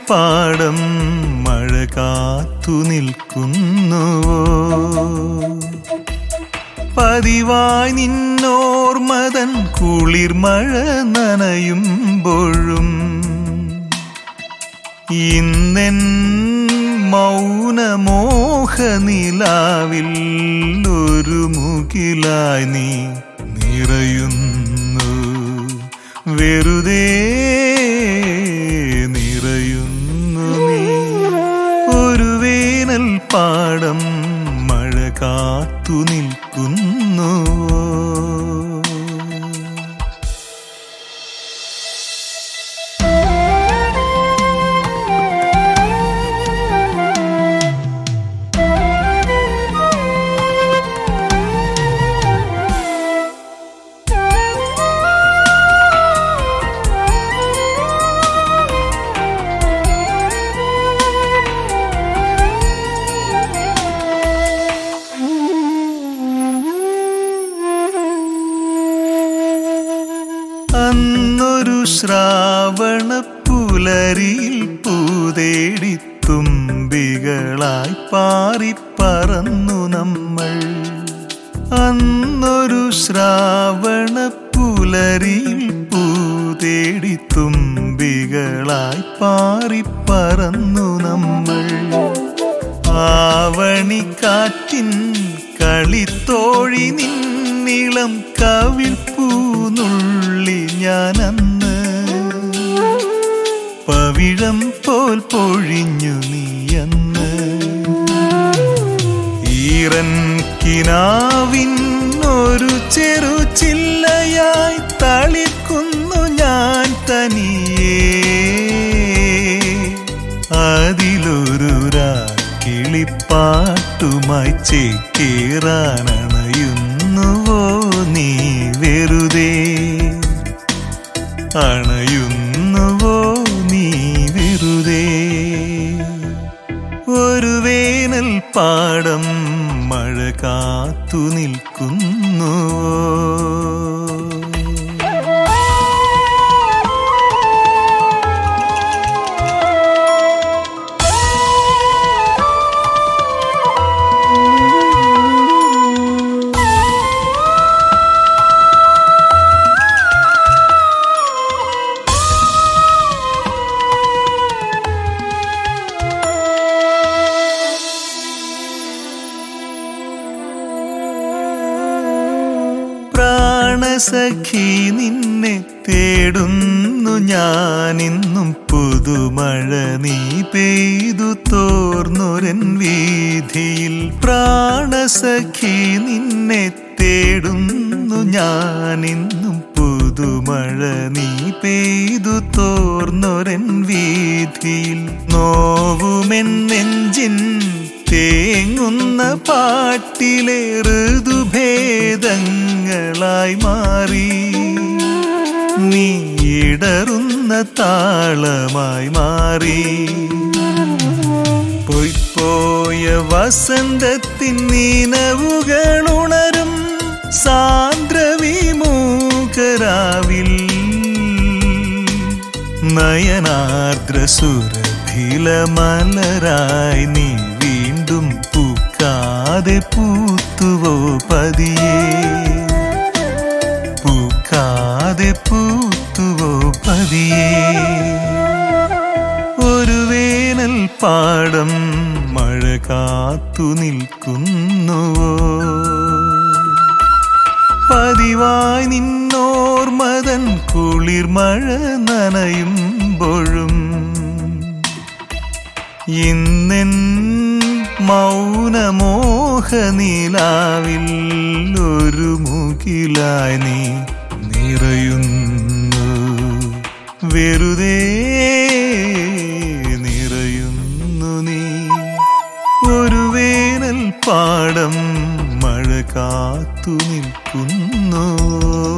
പാടം മഴ കാത്തു നിൽക്കുന്നുവോ പതിവായി നിന്നോർമതൻ കുളിർ മഴ നനയുമ്പോഴും ഇന്നെൻ മൗനമോഹനിലാവിൽ ഒരു മുകിലായി നീ നിറയുന്നു വെറുതെ നിറയുന്നു നീ ഒരു വേനൽ പാടം മഴ കാത്തു നിൽക്കുന്നു അന്നൊരു ശ്രാവണ പുലരിയിൽ പൂതേടി തുമ്പികളായി പാറിപ്പറന്നു നമ്മൾ അന്നൊരു ശ്രാവണ പുലരിയിൽ പൂതേടി തുമ്പികളായി പാറിപ്പറന്നു നമ്മൾ ആവണിക്കാറ്റിൻ കളിത്തോഴി നിന്നിളം കവിൾ പൂനുള്ളി ഞാനന്ന് പവിഴം പോൽ പൊഴിഞ്ഞു നീയന്ന് ഈറൻ കിനാവിൻ ഒരു ചെറു ചില്ലയായി തളിക്കുന്നു ഞാൻ തനിയേ അതിലൊരു കിളിപ്പാട്ടുമായി ചേക്കേറാനണയുന്നുവോ നീ വെറുതെ അണയുന്നുവോ നീ വെറുതെ ഒരു വേനൽ പാടം മഴ കാത്തു നിൽക്കുന്നുവോ പ്രാണസഖി നിന്നെ തേടുന്നു ഞാനിന്നും പുതുമഴ നീ പെയ്തു തോർന്നൊരൻ വീതിയിൽ പ്രാണസഖി നിന്നെ തേടുന്നു ഞാനിന്നും പുതുമഴ നീ പെയ്തു തോർന്നൊരൻ വീതിയിൽ നോവുമെൻ നെഞ്ചിൻ തേങ്ങുന്ന പാട്ടിലെ ഋതുഭേദങ്ങളായി മാറി നീ ഇടറുന്ന താളമായി മാറി പൊയ്പോയ വസന്തത്തിൻ നീനവുകൾ ഉണരും സാന്ദ്രവിമൂകരാവിൽ നയനാർദ്ര സുരഭില മലരായി നീ വീണ്ടും പൂക്കാതെ പൂത്തുവോ പതിയേ പൂക്കാതെ പൂത്തുവോ പതിയേ ഒരു വേനൽ പാടം മഴ കാത്തു നിൽക്കുന്നുവോ പതിവായി നിന്നോർമതൻ കുളിർ മഴ നനയുമ്പോഴും ഇന്നെൻ മൗനമോഹനിലാവിൽ ഒരു മുകിലായി നീ നിറയുന്നു വെറുതെ നിറയുന്നു നീ ഒരു വേനൽ പാടം മഴ കാത്തു നിൽക്കുന്നു